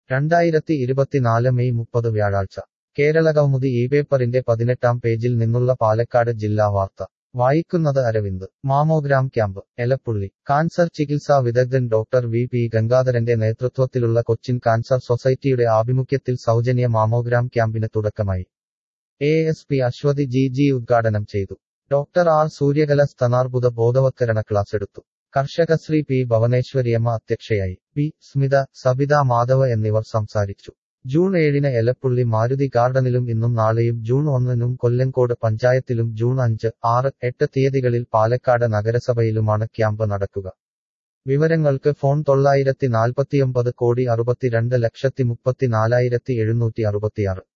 രണ്ടായിരത്തി ഇരുപത്തിനാല് മെയ് മുപ്പത് വ്യാഴാഴ്ച കേരളകൗമുദി ഈ പേപ്പറിന്റെ പതിനെട്ടാം പേജിൽ നിന്നുള്ള പാലക്കാട് ജില്ലാ വാർത്ത വായിക്കുന്നത് Aravind mammogram camp Elappully cancer ചികിത്സാ വിദഗ്ധൻ ഡോക്ടർ വി പി ഗംഗാധരന്റെ നേതൃത്വത്തിലുള്ള കൊച്ചിൻ കാൻസർ സൊസൈറ്റിയുടെ ആഭിമുഖ്യത്തിൽ സൗജന്യ മാമോഗ്രാം ക്യാമ്പിന് തുടക്കമായി A S P Aswathi G G ഉദ്ഘാടനം ചെയ്തു ഡോക്ടർ ആർ സൂര്യകല സ്തനാർബുദ ബോധവത്കരണ ക്ലാസ് എടുത്തു കർഷകശ്രീ പി ഭവനേശ്വരിയമ്മ അധ്യക്ഷയായി പി സ്മിത സബിത മാധവ് എന്നിവർ സംസാരിച്ചു ജൂൺ ഏഴിന് എലപ്പുള്ളി മാരുതി ഗാർഡനിലും ഇന്നും നാളെയും ജൂൺ ഒന്നിനും കൊല്ലങ്കോട് പഞ്ചായത്തിലും ജൂൺ അഞ്ച് ആറ് എട്ട് തീയതികളിൽ പാലക്കാട് നഗരസഭയിലുമാണ് ക്യാമ്പ് നടക്കുക വിവരങ്ങൾക്ക് ഫോൺ തൊള്ളായിരത്തി നാൽപ്പത്തിയൊമ്പത് കോടി അറുപത്തിരണ്ട് ലക്ഷത്തി മുപ്പത്തിനാലായിരത്തി എഴുന്നൂറ്റി അറുപത്തിയാറ്